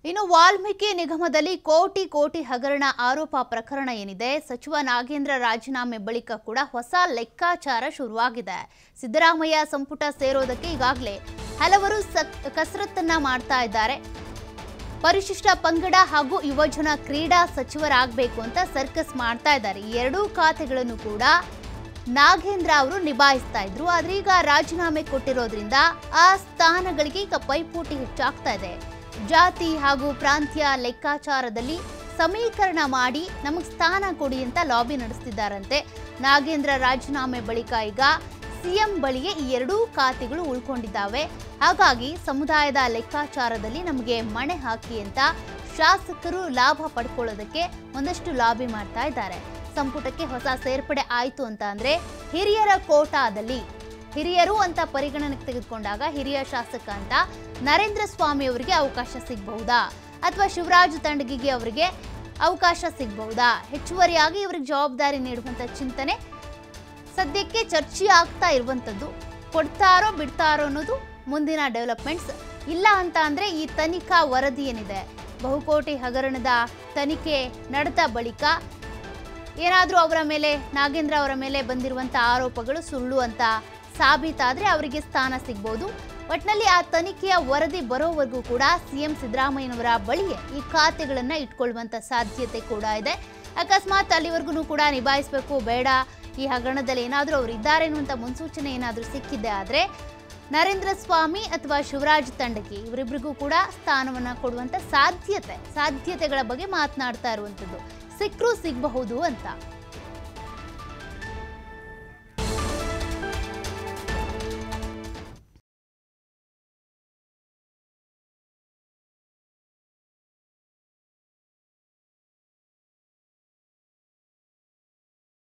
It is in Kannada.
ಇನ್ನು ವಾಲ್ಮೀಕಿ ನಿಗಮದಲ್ಲಿ ಕೋಟಿ ಕೋಟಿ ಹಗರಣ ಆರೋಪ ಪ್ರಕರಣ ಏನಿದೆ ಸಚಿವ ನಾಗೇಂದ್ರ ರಾಜೀನಾಮೆ ಬಳಿಕ ಕೂಡ ಹೊಸ ಲೆಕ್ಕಾಚಾರ ಶುರುವಾಗಿದೆ ಸಿದ್ದರಾಮಯ್ಯ ಸಂಪುಟ ಸೇರೋದಕ್ಕೆ ಈಗಾಗಲೇ ಹಲವರು ಸಕ್- ಕಸರತ್ತನ್ನ ಮಾಡ್ತಾ ಇದ್ದಾರೆ ಪರಿಶಿಷ್ಟ ಪಂಗಡ ಹಾಗೂ ಯುವಜನ ಕ್ರೀಡಾ ಸಚಿವರಾಗಬೇಕು ಅಂತ ಸರ್ಕಸ್ ಮಾಡ್ತಾ ಇದ್ದಾರೆ ಈ ಎರಡೂ ಖಾತೆಗಳನ್ನು ಕೂಡ ನಾಗೇಂದ್ರ ಅವರು ನಿಭಾಯಿಸ್ತಾ ಇದ್ರು ಆದ್ರೆ ಈಗ ರಾಜೀನಾಮೆ ಕೊಟ್ಟಿರೋದ್ರಿಂದ ಆ ಸ್ಥಾನಗಳಿಗೆ ಈಗ ಪೈಪೋಟಿ ಹೆಚ್ಚಾಗ್ತಾ ಇದೆ ಜಾತಿ ಹಾಗೂ ಪ್ರಾಂತ್ಯ ಲೆಕ್ಕಾಚಾರದಲ್ಲಿ ಸಮೀಕರಣ ಮಾಡಿ ನಮಗೆ ಸ್ಥಾನ ಕೊಡಿ ಅಂತ ಲಾಬಿ ನಡೆಸ್ತಿದ್ದಾರಂತೆ ನಾಗೇಂದ್ರ ರಾಜೀನಾಮೆ ಬಳಿಕ ಈಗ ಸಿಎಂ ಬಳಿಯೇ ಈ ಎರಡೂ ಖಾತೆಗಳು ಉಳ್ಕೊಂಡಿದ್ದಾವೆ ಹಾಗಾಗಿ ಸಮುದಾಯದ ಲೆಕ್ಕಾಚಾರದಲ್ಲಿ ನಮಗೆ ಮಣೆ ಹಾಕಿ ಅಂತ ಶಾಸಕರು ಲಾಭ ಪಡ್ಕೊಳ್ಳೋದಕ್ಕೆ ಒಂದಷ್ಟು ಲಾಬಿ ಮಾಡ್ತಾ ಇದ್ದಾರೆ ಸಂಪುಟಕ್ಕೆ ಹೊಸ ಸೇರ್ಪಡೆ ಆಯಿತು ಅಂತ ಅಂದ್ರೆ ಹಿರಿಯರ ಕೋಟಾದಲ್ಲಿ ಹಿರಿಯರು ಅಂತ ಪರಿಗಣನೆಗೆ ತೆಗೆದುಕೊಂಡಾಗ ಹಿರಿಯ ಶಾಸಕ ಅಂತ ನರೇಂದ್ರ ಸ್ವಾಮಿ ಅವರಿಗೆ ಅವಕಾಶ ಸಿಗಬಹುದಾ ಅಥವಾ ಶಿವರಾಜ್ ತಂಡಗಿಗೆ ಅವರಿಗೆ ಅವಕಾಶ ಸಿಗಬಹುದಾ ಹೆಚ್ಚುವರಿಯಾಗಿ ಇವರಿಗೆ ಜವಾಬ್ದಾರಿ ನೀಡುವಂತ ಚಿಂತನೆ ಸದ್ಯಕ್ಕೆ ಚರ್ಚೆ ಆಗ್ತಾ ಇರುವಂಥದ್ದು ಕೊಡ್ತಾರೋ ಬಿಡ್ತಾರೋ ಅನ್ನೋದು ಮುಂದಿನ ಡೆವಲಪ್ಮೆಂಟ್ಸ್ ಇಲ್ಲ ಅಂತ ಅಂದ್ರೆ ಈ ತನಿಖಾ ವರದಿ ಏನಿದೆ ಬಹುಕೋಟಿ ಹಗರಣದ ತನಿಖೆ ನಡೆದ ಬಳಿಕ ಏನಾದರೂ ಅವರ ಮೇಲೆ ನಾಗೇಂದ್ರ ಅವರ ಮೇಲೆ ಬಂದಿರುವಂಥ ಆರೋಪಗಳು ಸುಳ್ಳು ಅಂತ ಸಾಬೀತಾದ್ರೆ ಅವರಿಗೆ ಸ್ಥಾನ ಸಿಗ್ಬೋದು ಒಟ್ನಲ್ಲಿ ಆ ತನಿಖೆಯ ವರದಿ ಬರೋವರೆಗೂ ಕೂಡ ಸಿಎಂ ಸಿದ್ದರಾಮಯ್ಯನವರ ಬಳಿಯೇ ಈ ಖಾತೆಗಳನ್ನ ಇಟ್ಕೊಳ್ಳುವಂತ ಸಾಧ್ಯತೆ ಕೂಡ ಇದೆ ಅಕಸ್ಮಾತ್ ಅಲ್ಲಿವರೆಗೂ ಕೂಡ ನಿಭಾಯಿಸಬೇಕು ಬೇಡ ಈ ಹಗರಣದಲ್ಲಿ ಏನಾದರೂ ಅವರು ಇದ್ದಾರೆ ಅನ್ನುವಂಥ ಮುನ್ಸೂಚನೆ ಏನಾದರೂ ಸಿಕ್ಕಿದೆ ಆದರೆ ನರೇಂದ್ರ ಸ್ವಾಮಿ ಅಥವಾ ಶಿವರಾಜ್ ತಂಡಗಿ ಇವರಿಬ್ಬರಿಗೂ ಕೂಡ ಸ್ಥಾನವನ್ನ ಕೊಡುವಂತ ಸಾಧ್ಯತೆ ಸಾಧ್ಯತೆಗಳ ಬಗ್ಗೆ ಮಾತನಾಡ್ತಾ ಇರುವಂಥದ್ದು ಸಿಕ್ಕರೂ ಸಿಗಬಹುದು ಅಂತ